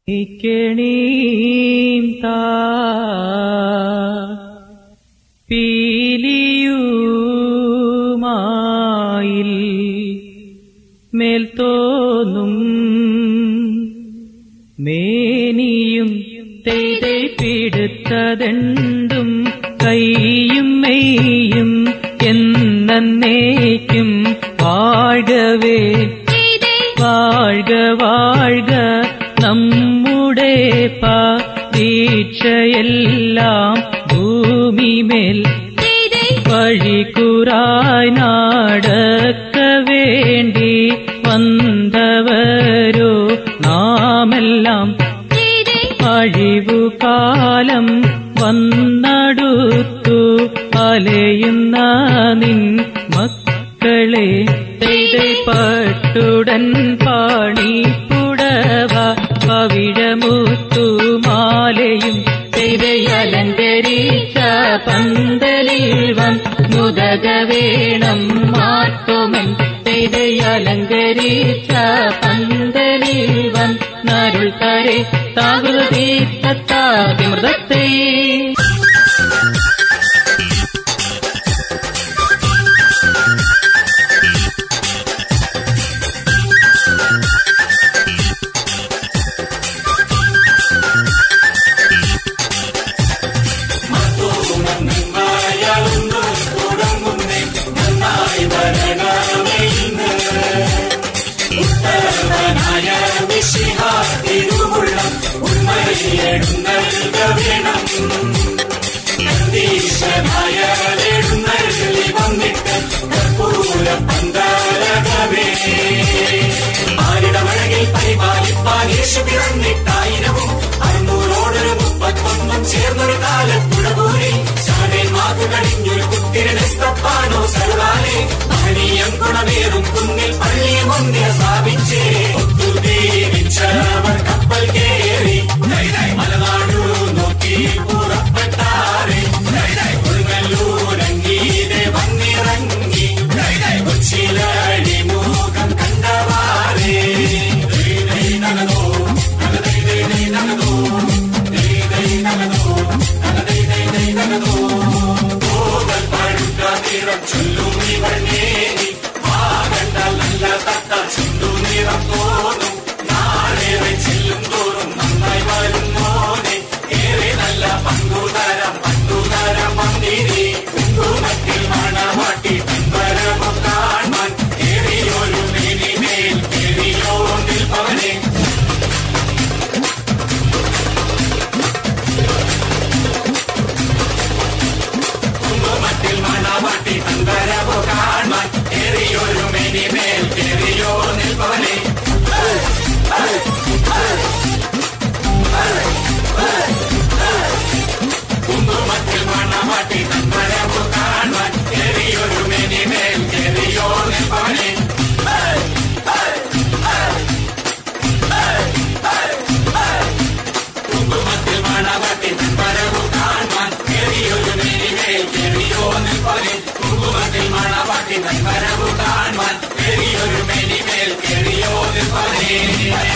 ഇക്കണീം താ പീലിയുമായിൽ മേൽത്തോന്നും മേനിയും തെയ്തൈ പിടുത്തതെണ്ടും കൈയും മെയ്യും എന്നേക്കും വാഴവേ വാഴ്ക വാഴ്ക നമ്മുടെ പരീക്ഷയെല്ലാം ഭൂമിമേൽ വഴിക്കുറായി നാടക്ക വേണ്ടി വന്നവരോ നാമെല്ലാം അഴിവുകാലം വന്നടുത്തു അലയുന്ന നിൻ മക്കളെ തെയ്തൈ പട്ടുടൻ പാണിപ്പുടവ പവിഴമുത്തുമാലയും തെയ്തയലങ്കരിച്ച പന്തലിൽ വന്നുതക വേണം മാറ്റുമൻ തെയ്തയലങ്കരിച്ച പന്തലിൽ വന്നരുൾ തരെ താകൃതി തത്താതിമൃതത്തെ ആരിടമഴകിൽ പരിപാലിപ്പാൻ യേശു പിറന്നിട്ടായിരവും അറുന്നൂറോടൊരു മുപ്പത്തൊന്നും ചേർന്നൊരു കാലത്തുടകൂരി സാനേൻ മാതു കഴിഞ്ഞൊരു കുത്തിരനെ സ്തപ്പാനോ സർവാനെ മഹനീയം ഗുണമേറും കുന്നിൽ പള്ളിയും ഒന്നിയ സ്ഥാപിച്ചേ ഒത്തുദീപിച്ചവർ കപ്പൽ കേറി മലനാടു നോക്കി പുറപ്പെട്ടാറേ കൊടുങ്ങല്ലൂരങ്ങീതെ വന്നിറങ്ങി കൊച്ചിലടി മുഖം കണ്ടവാറേ നഗതോ നഗതൈ നഗതോ നഗതോ നഗതോ ഓതൽ പഴുത്ത നിറം ചൊല്ലും ഇവൾ നേരി വാകണ്ടാൽ നല്ല തട്ട ചുണ്ടു നിറം തോന്നും നാളേറെ ചെല്ലും തോറും നന്നായി വരുന്നോനെ ഏറെ നല്ല പങ്കുതരം പണ്ടുതരം മന്ദിരി കുങ്കുമത്തിൽ മണവാട്ടി പിൻവരവും കാണാൻ ഏറിയൊരു മേനിമേൽ കേറിയോ നിൽപ്പവനെ കുങ്കുമത്തിൽ മണവാട്ടി പിൻവരവു കാണാൻ ഏറിയൊരു മേനിമേൽ കേറിയോ നിൽപ്പവനെ കുങ്കുമത്തിൽ മണവാട്ടി പിൻവരവു കാണാൻ ഏറിയൊരു മേനിമേൽ കേറിയോ നിൽപ്പവനെ കുങ്കുമത്തിൽ മണവാട്ടി പിൻവരവു കാണാൻ ഏറിയൊരു മേനിമേൽ കേറിയോ നിൽപ്പവനെ കുങ്കുമത്തിൽ മണവാട്ടി പിൻവരവു കാണാൻ ഏറിയൊരു മേനിമേൽ കേറിയോ നിൽപ്പവനെ